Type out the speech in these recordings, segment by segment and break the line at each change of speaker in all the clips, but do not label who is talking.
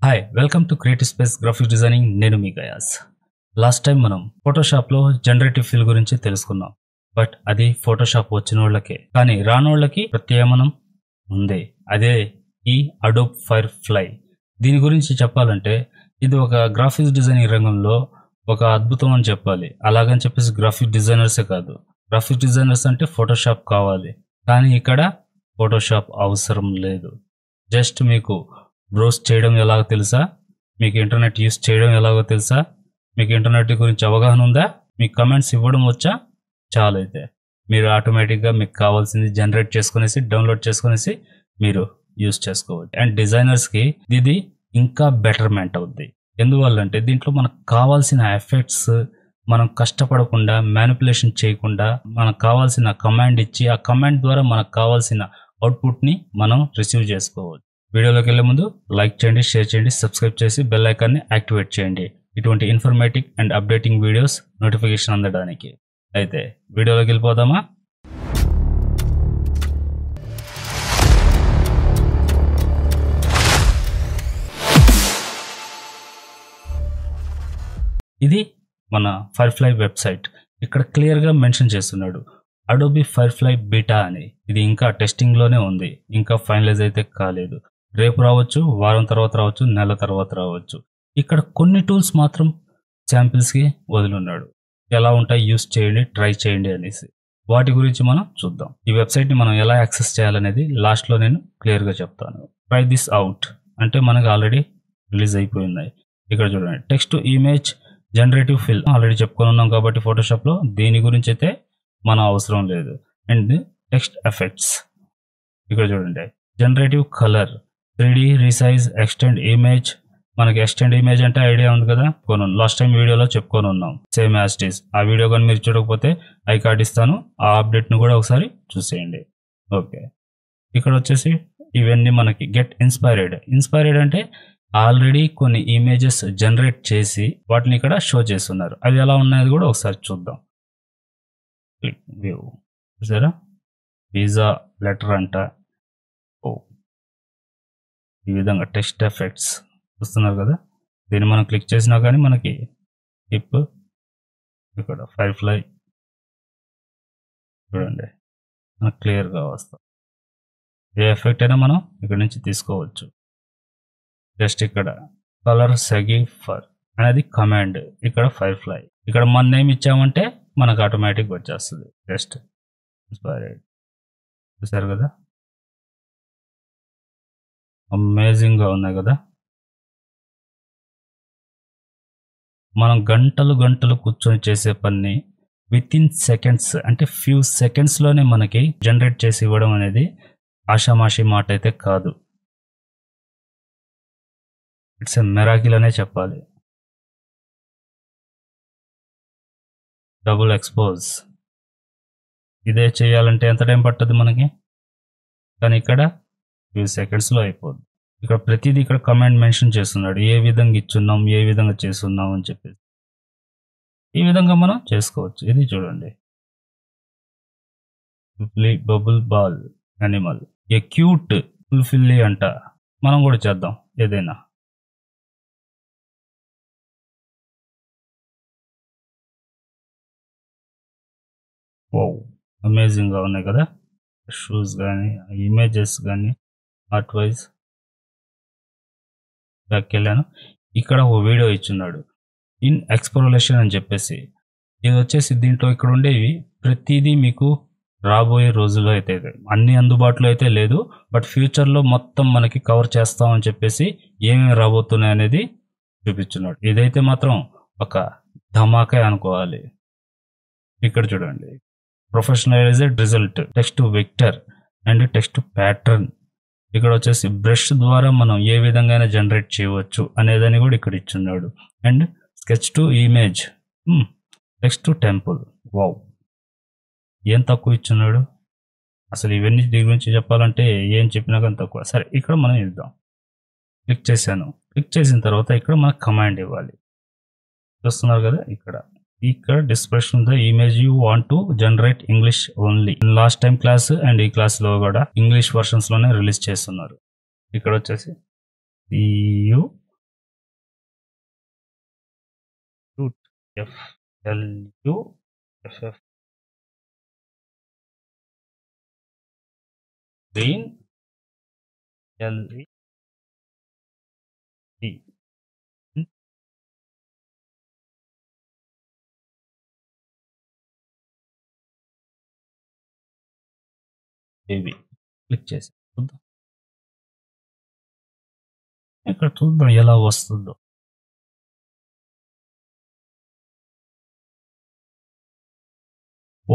hi welcome to creative space graphic designing నేను మీ guys last time మనం ఫోటోషాప్లో generative fill గురించి తెలుసుకున్నాం బట్ అది ఫోటోషాప్ వచ్చిన వాళ్ళకే కానీ రానోళ్ళకి ప్రత్యామ్నాయం ఉంది అదే ఈ అడోబ్ ఫైర్ ఫ్లై దీని గురించి చెప్పాలంటే ఇది ఒక గ్రాఫిక్స్ డిజైనింగ్ రంగంలో ఒక అద్భుతం అని చెప్పాలి అలాగని చెప్పేసి గ్రాఫిక్ డిజైనర్సే కాదు గ్రాఫిక్ డిజైనర్స్ అంటే ఫోటోషాప్ కావాలి కానీ ఇక్కడ ఫోటోషాప్ అవసరం లేదు జస్ట్ మీకు బ్రౌజ్ చేయడం ఎలాగో తెలుసా మీకు ఇంటర్నెట్ యూస్ చేయడం ఎలాగో తెలుసా మీకు ఇంటర్నెట్ గురించి అవగాహన ఉందా మీకు కమెంట్స్ ఇవ్వడం వచ్చా చాలా అయితే మీరు ఆటోమేటిక్గా మీకు కావాల్సింది జనరేట్ చేసుకునేసి డౌన్లోడ్ చేసుకునేసి మీరు యూస్ చేసుకోవచ్చు అండ్ డిజైనర్స్కి ఇది ఇంకా బెటర్మెంట్ అవుద్ది ఎందువల్లంటే దీంట్లో మనకు కావాల్సిన ఎఫెక్ట్స్ మనం కష్టపడకుండా మ్యానిపులేషన్ చేయకుండా మనకు కావాల్సిన కమాండ్ ఇచ్చి ఆ కమాండ్ ద్వారా మనకు కావాల్సిన అవుట్పుట్ని మనం రిసీవ్ చేసుకోవచ్చు వీడియోలోకి వెళ్ళే ముందు లైక్ చేయండి షేర్ చేయండి సబ్స్క్రైబ్ చేసి బెల్ ఐకాన్ని యాక్టివేట్ చేయండి ఇటువంటి informative and updating videos notification అందడానికి అయితే వీడియోలోకి వెళ్ళిపోదామా ఇది మన ఫైర్ఫ్లై వెబ్సైట్ ఇక్కడ క్లియర్గా మెన్షన్ చేస్తున్నాడు అడోబీ ఫైర్ఫ్లై బీటా అని ఇది ఇంకా టెస్టింగ్లోనే ఉంది ఇంకా ఫైనలైజ్ అయితే కాలేదు రేపు రావచ్చు వారం తర్వాత రావచ్చు నెల తర్వాత రావచ్చు ఇక్కడ కొన్ని టూల్స్ మాత్రం శాంపిల్స్కి వదిలిన్నాడు ఎలా ఉంటాయి యూస్ చేయండి ట్రై చేయండి అనేసి వాటి గురించి మనం చూద్దాం ఈ వెబ్సైట్ని మనం ఎలా యాక్సెస్ చేయాలనేది లాస్ట్లో నేను క్లియర్గా చెప్తాను ట్రై దిస్ అవుట్ అంటే మనకు ఆల్రెడీ రిలీజ్ అయిపోయింది ఇక్కడ చూడండి text image generative fill already చెప్పుకొని ఉన్నాం కాబట్టి ఫోటోషాప్లో దీని గురించి అయితే మన అవసరం లేదు అండ్ టెక్స్ట్ ఎఫెక్ట్స్ ఇక్కడ చూడండి generative colour three resize extend image మనకి ఎక్స్టెండ్ ఇమేజ్ అంటే ఐడియా ఉంది కదా కొను లాస్ట్ టైం వీడియోలో చెప్పుకొని ఉన్నాం సేమ్ యాజ్ ఇట్ ఈస్ ఆ వీడియో కానీ మీరు చూడకపోతే ఐ కార్డ్ ఇస్తాను ఆ అప్డేట్ను కూడా ఒకసారి చూసేయండి ఓకే ఇక్కడ వచ్చేసి ఇవన్నీ మనకి గెట్ ఇన్స్పైర్డ్ ఇన్స్పైర్డ్ అంటే ఆల్రెడీ కొన్ని ఇమేజెస్ జనరేట్ చేసి వాటిని ఇక్కడ షో చేస్తున్నారు అవి ఎలా ఉన్నాయో కూడా ఒకసారి చూద్దాం క్లిక్ వ్యూ చూసారా వీసా లెటర్ అంట ఓ ఈ విధంగా టెక్స్ట్ ఎఫెక్ట్స్ చూస్తున్నారు కదా దీన్ని మనం క్లిక్ చేసినా కానీ మనకి టిప్ ఇక్కడ ఫైర్ ఫ్లై చూడండి మనకు క్లియర్గా వస్తాం ఏ ఎఫెక్ట్ అయినా మనం ఇక్కడ నుంచి తీసుకోవచ్చు జస్ట్ ఇక్కడ కలర్ సెగి ఫర్ అనేది కమాండ్ ఇక్కడ ఫైర్ ఫ్లై ఇక్కడ మన నేమ్ ఇచ్చామంటే మనకు ఆటోమేటిక్ వచ్చేస్తుంది జస్ట్ ఇన్స్పైర్డ్ చూసారు కదా అమేజింగ్గా ఉన్నాయి కదా మనం గంటలు గంటలు కూర్చొని చేసే పని విత్ ఇన్ సెకండ్స్ అంటే ఫ్యూ సెకండ్స్లోనే మనకి జనరేట్ చేసి ఇవ్వడం అనేది ఆషామాషి మాట అయితే కాదు ఇట్స్ ఎ మెరాకిల్ అనే చెప్పాలి డబుల్ ఎక్స్పోజ్ ఇదే చేయాలంటే ఎంత టైం పడుతుంది మనకి కానీ ఇక్కడ ఫ్యూ సెకండ్స్లో అయిపోద్ది ఇక్కడ ప్రతిదీ ఇక్కడ కమాండ్ మెన్షన్ చేస్తున్నాడు ఏ విధంగా ఇచ్చున్నాం ఏ విధంగా చేస్తున్నాం అని చెప్పేసి ఈ విధంగా మనం చేసుకోవచ్చు ఇది చూడండి bubble ball animal a cute fluffy అంట మనం కూడా చేద్దాం ఏదైనా ఓ అమేజింగ్గా ఉన్నాయి కదా షూస్ కానీ ఇమేజెస్ కానీ ఆర్ట్ వైజ్ బ్యాక్ వెళ్ళాను ఇక్కడ ఒక వీడియో ఇచ్చున్నాడు ఇన్ ఎక్స్ప్లోరేషన్ అని చెప్పేసి ఇది వచ్చేసి దీంట్లో ఇక్కడ ఉండేవి ప్రతిదీ మీకు రాబోయే రోజుల్లో అయితే అన్ని అందుబాటులో అయితే లేదు బట్ ఫ్యూచర్లో మొత్తం మనకి కవర్ చేస్తామని చెప్పేసి ఏమేమి రాబోతున్నాయి అనేది చూపించున్నాడు ఇదైతే మాత్రం ఒక ధమాకే అనుకోవాలి ఇక్కడ చూడండి professionalised result text vector and text pattern ఇక్కడ వచ్చేసి బ్రష్ ద్వారా మనం ఏ విధంగా జనరేట్ చేయవచ్చు అనేదని కూడా ఇక్కడ ఇచ్చున్నాడు and sketch to image text to template wow ఏం తక్కువ ఇచ్చున్నాడు అసలు ఇవన్నీ దీని గురించి చెప్పాలంటే ఏం చెప్పినా కానీ తక్కువ సరే ఇక్కడ మనం ఇద్దాం క్లిక్ చేశాను క్లిక్ చేసిన తర్వాత ఇక్కడ మనకు కమాండ్ ఇవ్వాలి చూస్తున్నారు కదా ఇక్కడ ఇక్కడ description the image you want to generate English only last time class and ఈ క్లాస్ లో కూడా ఇంగ్లీష్ వర్షన్స్ లోనే రిలీజ్ చేస్తున్నారు ఇక్కడ వచ్చేసి U F L U F F green L D baby click చేసి చూద్దాం ఇక్కడ చూద్దాం ఎలా వస్తుందో ఓ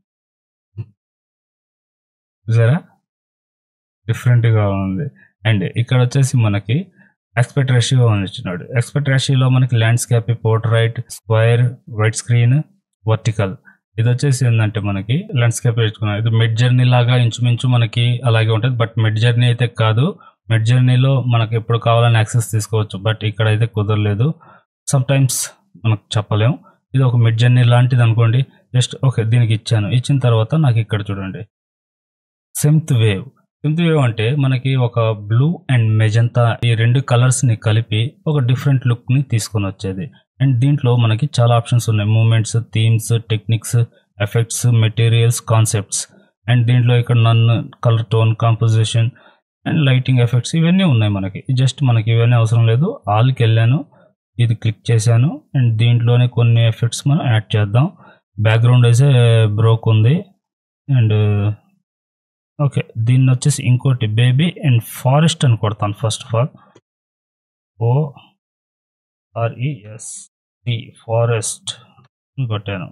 చూసారా డిఫరెంట్గా ఉంది అండ్ ఇక్కడ వచ్చేసి మనకి ఎక్స్పెక్ట్ రేషియో అని ఇచ్చినాడు ఎక్స్పెక్ట్ రేషియోలో మనకి landscape portrait square widescreen vertical ఇది వచ్చేసి ఏంటంటే మనకి ల్యాండ్స్కేప్ పెట్టుకున్నాం ఇది మిడ్ జర్నీ లాగా ఇంచుమించు మనకి అలాగే ఉంటుంది బట్ మిడ్ జర్నీ అయితే కాదు మిడ్ జర్నీలో మనకి ఎప్పుడు కావాలని యాక్సెస్ తీసుకోవచ్చు బట్ ఇక్కడ అయితే కుదరలేదు సమ్ టైమ్స్ మనకు చెప్పలేం ఇది ఒక మిడ్ జర్నీ లాంటిది అనుకోండి జస్ట్ ఓకే దీనికి ఇచ్చాను ఇచ్చిన తర్వాత నాకు ఇక్కడ చూడండి సెమ్త్ వేవ్ సెమ్త్ వేవ్ అంటే మనకి ఒక బ్లూ అండ్ మెజంతా ఈ రెండు కలర్స్ ని కలిపి ఒక డిఫరెంట్ లుక్ ని తీసుకొని వచ్చేది అండ్ దీంట్లో మనకి చాలా ఆప్షన్స్ ఉన్నాయి moments themes techniques effects materials concepts and దీంట్లో ఇక్కడ none colour tone composition and lighting effects ఇవన్నీ ఉన్నాయి మనకి జస్ట్ మనకి ఇవన్నీ అవసరం లేదు ఆల్కి వెళ్ళాను ఇది క్లిక్ చేశాను అండ్ దీంట్లోనే కొన్ని ఎఫెక్ట్స్ మనం యాడ్ చేద్దాం బ్యాక్గ్రౌండ్ అయితే బ్రోక్ ఉంది అండ్ ఓకే దీన్ని వచ్చేసి ఇంకోటి బేబీ అండ్ ఫారెస్ట్ అని కొడతాను first of all O R E S T forest అని కొట్టాను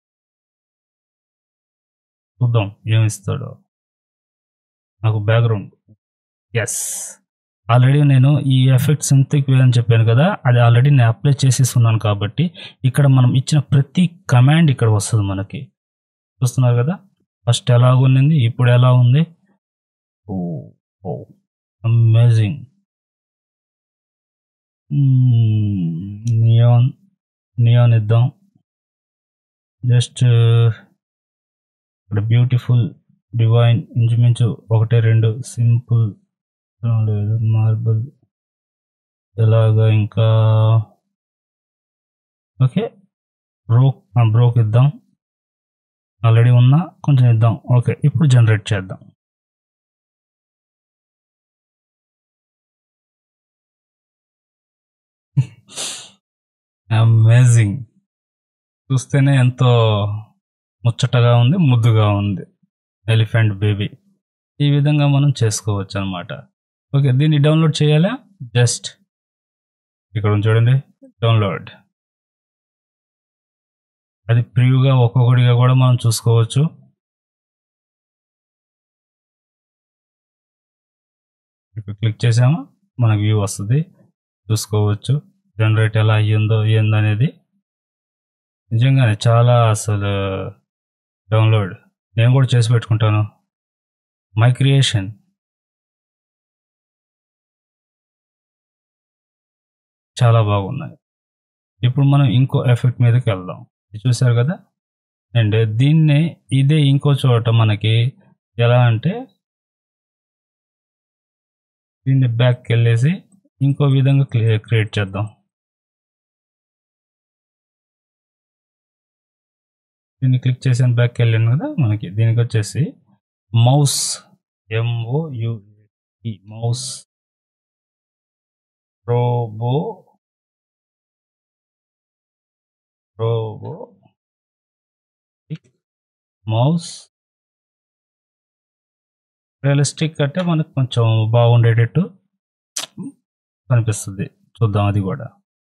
చూద్దాం ఏమి ఇస్తాడో నాకు బ్యాక్గ్రౌండ్ ఎస్ ఆల్రెడీ నేను ఈ ఎఫెక్ట్స్ సింథిక్ వే అని చెప్పాను కదా అది ఆల్రెడీ నేను అప్లై చేసేస్తున్నాను కాబట్టి ఇక్కడ మనం ఇచ్చిన ప్రతి కమాండ్ ఇక్కడ వస్తుంది మనకి చూస్తున్నారు కదా ఫస్ట్ ఎలా ఉన్నింది ఇప్పుడు ఎలా ఉంది oh oh amazing neon neon ఇద్దాం జస్ట్ ఇక్కడ బ్యూటిఫుల్ డివైన్ ఇంచుమించు ఒకటే రెండు సింపుల్ లేదు మార్బుల్ ఎలాగా ఇంకా ఓకే బ్రోక్ బ్రోక్ ఇద్దాం ఆల్రెడీ ఉన్నా కొంచెం ఇద్దాం ఓకే ఇప్పుడు జనరేట్ చేద్దాం అమేజింగ్ చూస్తేనే ఎంతో ముచ్చటగా ఉంది ముద్దుగా ఉంది ఎలిఫెంట్ బేబీ ఈ విధంగా మనం చేసుకోవచ్చు అనమాట ఓకే దీన్ని డౌన్లోడ్ చేయాలా జస్ట్ ఇక్కడ ఉంది చూడండి డౌన్లోడ్ అది ప్రివ్యూగా ఒక్కొక్కటిగా కూడా మనం చూసుకోవచ్చు ఇక్కడ క్లిక్ చేసామా మనకు వ్యూ వస్తుంది చూసుకోవచ్చు జనరేట్ ఎలా అయ్యిందో ఏందనేది నిజంగానే చాలా అసలు డౌన్లోడ్ నేను కూడా చేసి పెట్టుకుంటాను మై క్రియేషన్ చాలా బాగున్నాయి ఇప్పుడు మనం ఇంకో ఎఫెక్ట్ మీదకి వెళ్దాం ఇది చూసారు కదా అండ్ దీన్ని ఇదే ఇంకో చోట మనకి ఎలా అంటే దీన్ని బ్యాక్కి వెళ్ళేసి ఇంకో విధంగా క్రియేట్ చేద్దాం దీన్ని క్లిక్ చేసాను బ్యాక్కి వెళ్ళాను కదా మనకి దీనికి వచ్చేసి mouse M O U mouse robo robo mouse realistic అంటే మనకు కొంచెం బాగుండేటట్టు కనిపిస్తుంది చూద్దాం అది కూడా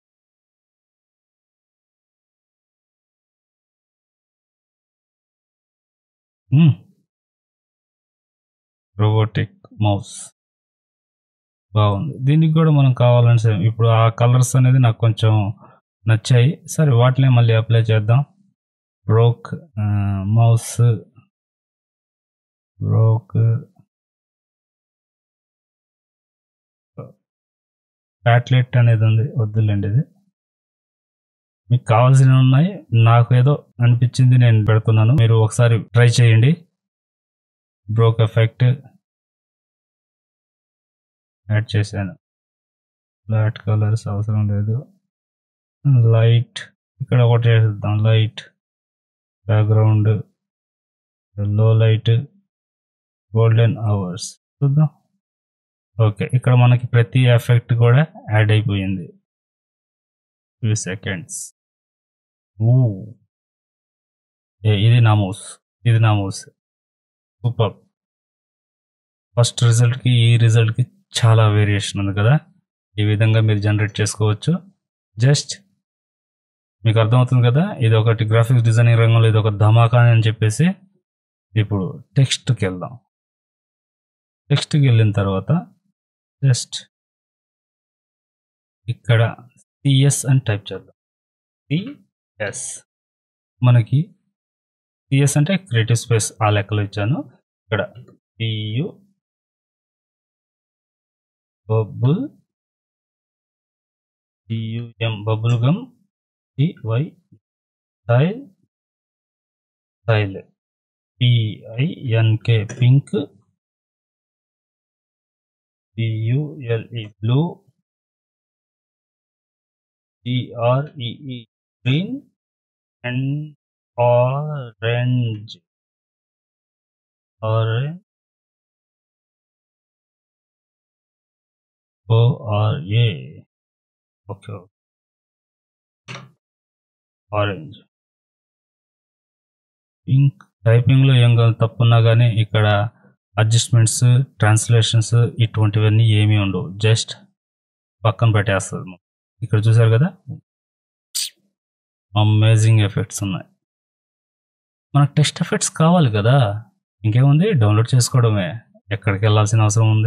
రోబోటిక్ మౌస్ బాగుంది దీనికి కూడా మనం కావాలని సే- ఇప్పుడు ఆ కలర్స్ అనేది నాకు కొంచెం నచ్చాయి సరే వాటిని మళ్ళీ అప్లై చేద్దాం బ్రోక్ మౌస్ బ్రోక్ ప్యాట్లెట్ అనేది ఉంది వద్దులేండి ఇది మీకు కావాల్సినవి ఉన్నాయి నాకు ఏదో అనిపించింది నేను పెడుతున్నాను మీరు ఒకసారి ట్రై చేయండి బ్రోక్ ఎఫెక్ట్ యాడ్ చేశాను ఫ్లాట్ కలర్స్ అవసరం లేదు లైట్ ఇక్కడ ఒకటి చేద్దాం లైట్ బ్యాక్గ్రౌండ్ లో లైట్ గోల్డెన్ అవర్స్ చూద్దాం ఓకే ఇక్కడ మనకి ప్రతి ఎఫెక్ట్ కూడా యాడ్ అయిపోయింది ఫ్యూ సెకండ్స్ ఊ ఏ ఇది నా మౌస్ ఇది నా మౌస్ సూపర్ ఫస్ట్ రిజల్ట్కి ఈ రిజల్ట్కి చాలా వేరియేషన్ ఉంది కదా ఈ విధంగా మీరు జనరేట్ చేసుకోవచ్చు జస్ట్ మీకు అర్థమవుతుంది కదా ఇది ఒకటి గ్రాఫిక్స్ డిజైనింగ్ రంగంలో ఇది ఒక ధమాకా అని చెప్పేసి ఇప్పుడు టెక్స్ట్కి వెళ్దాం టెక్స్ట్కి వెళ్ళిన తర్వాత జస్ట్ ఇక్కడ సిఎస్ అని టైప్ చేద్దాం సిఎస్ మనకి సిఎస్ అంటే క్రియేటివ్ స్పేస్ ఆ లెక్కలో ఇచ్చాను ఇక్కడ P U bubble P U M bubble gum P Y style style P I N K pink P U L E blue T R E E green and orange orange O R A okay orange pink టైపింగ్లో ఏం కాదు తప్పున్నా కానీ ఇక్కడ అడ్జస్ట్మెంట్స్ ట్రాన్స్లేషన్స్ ఇటువంటివన్నీ ఏమీ ఉండవు జస్ట్ పక్కన పెట్టేస్తుంది ఇక్కడ చూసారు కదా అమేజింగ్ ఎఫెక్ట్స్ ఉన్నాయి మనకు టెస్ట్ ఎఫెక్ట్స్ కావాలి కదా ఇంకేముంది డౌన్లోడ్ చేసుకోవడమే ఎక్కడికి వెళ్ళాల్సిన అవసరం ఉంది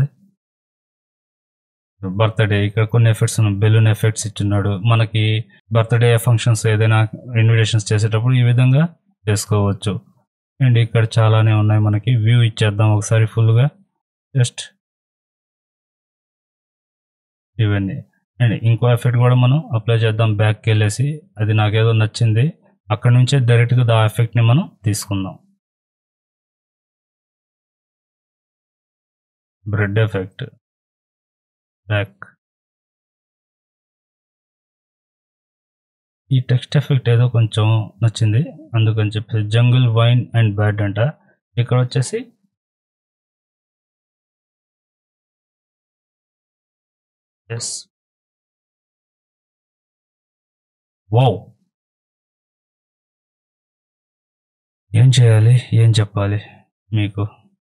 బర్త్డే ఇక్కడ కొన్ని ఎఫెక్ట్స్ ఉన్నాయి బెలూన్ ఎఫెక్ట్స్ ఇచ్చున్నాడు మనకి బర్త్డే ఫంక్షన్స్ ఏదైనా ఇన్విటేషన్స్ చేసేటప్పుడు ఈ విధంగా చేసుకోవచ్చు అండ్ ఇక్కడ చాలానే ఉన్నాయి మనకి వ్యూ ఇచ్చేద్దాం ఒకసారి ఫుల్గా జస్ట్ ఇవన్నీ అండ్ ఇంకో ఎఫెక్ట్ కూడా మనం అప్లై చేద్దాం బ్యాక్కి వెళ్ళేసి అది నాకేదో నచ్చింది అక్కడ నుంచే డైరెక్ట్గా ఆ ఎఫెక్ట్ని మనం తీసుకుందాం బ్రెడ్ ఎఫెక్ట్ బ్యాక్ ఈ టెక్స్ట్ ఎఫెక్ట్ ఏదో కొంచెం నచ్చింది అందుకని చెప్పి జంగుల్ వైన్ అండ్ బ్యాడ్ అంట ఇక్కడ వచ్చేసి ఎస్ వావ్ ఏం చేయాలి ఏం చెప్పాలి మీకు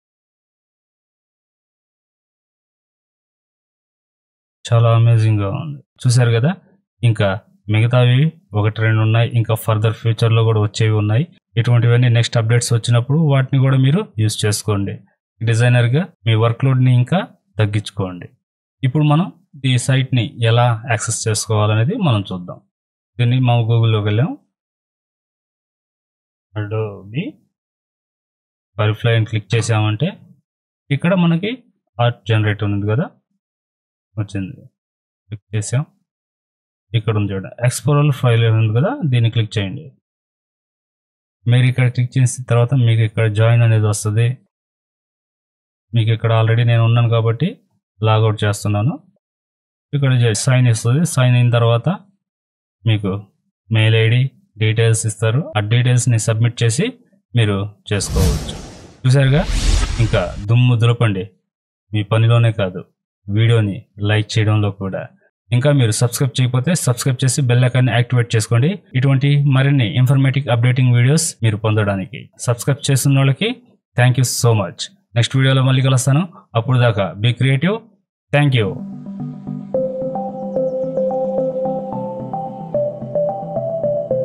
చాలా అమేజింగ్గా ఉంది చూశారు కదా ఇంకా మిగతావి ఒకటి రెండు ఉన్నాయి ఇంకా ఫర్దర్ ఫ్యూచర్లో కూడా వచ్చేవి ఉన్నాయి ఇటువంటివన్నీ నెక్స్ట్ అప్డేట్స్ వచ్చినప్పుడు వాటిని కూడా మీరు యూస్ చేసుకోండి డిజైనర్గా మీ వర్క్లోడ్ని ఇంకా తగ్గించుకోండి ఇప్పుడు మనం ఈ సైట్ని ఎలా యాక్సెస్ చేసుకోవాలనేది మనం చూద్దాం దీన్ని మా గూగుల్లోకి వెళ్ళాం అడోబి బటర్ఫ్లై అని క్లిక్ చేసామంటే ఇక్కడ మనకి ఆర్ట్ జనరేటర్ ఉంది కదా వచ్చింది క్లిక్ చేసాం ఇక్కడ ఉంది చూడండి ఎక్స్పోరల్ ఫైల్ ఉంది కదా దీన్ని క్లిక్ చేయండి మీరు ఇక్కడ క్లిక్ చేసిన తర్వాత మీకు ఇక్కడ జాయిన్ అనేది వస్తుంది మీకు ఇక్కడ ఆల్రెడీ నేను ఉన్నాను కాబట్టి లాగౌట్ చేస్తున్నాను ఇక్కడ సైన్ ఇస్తుంది సైన్ అయిన తర్వాత మీకు మెయిల్ ఐడి డీటెయిల్స్ ఇస్తారు ఆ డీటెయిల్స్ని సబ్మిట్ చేసి మీరు చేసుకోవచ్చు చూసారుగా ఇంకా దుమ్ము దులపండి మీ పనిలోనే కాదు వీడియోని లైక్ చేయడంలో కూడా ఇంకా మీరు సబ్స్క్రైబ్ చేయకపోతే సబ్స్క్రైబ్ చేసి బెల్ ఐకాన్ని యాక్టివేట్ చేసుకోండి ఇటువంటి మరిన్ని ఇన్ఫర్మేటివ్ అప్డేటింగ్ వీడియోస్ మీరు పొందడానికి సబ్స్క్రైబ్ చేస్తున్న వాళ్ళకి thank you so much next వీడియోలో మళ్ళీ కలుస్తాను అప్పుడు దాకా బీ క్రియేటివ్ థ్యాంక్ యూ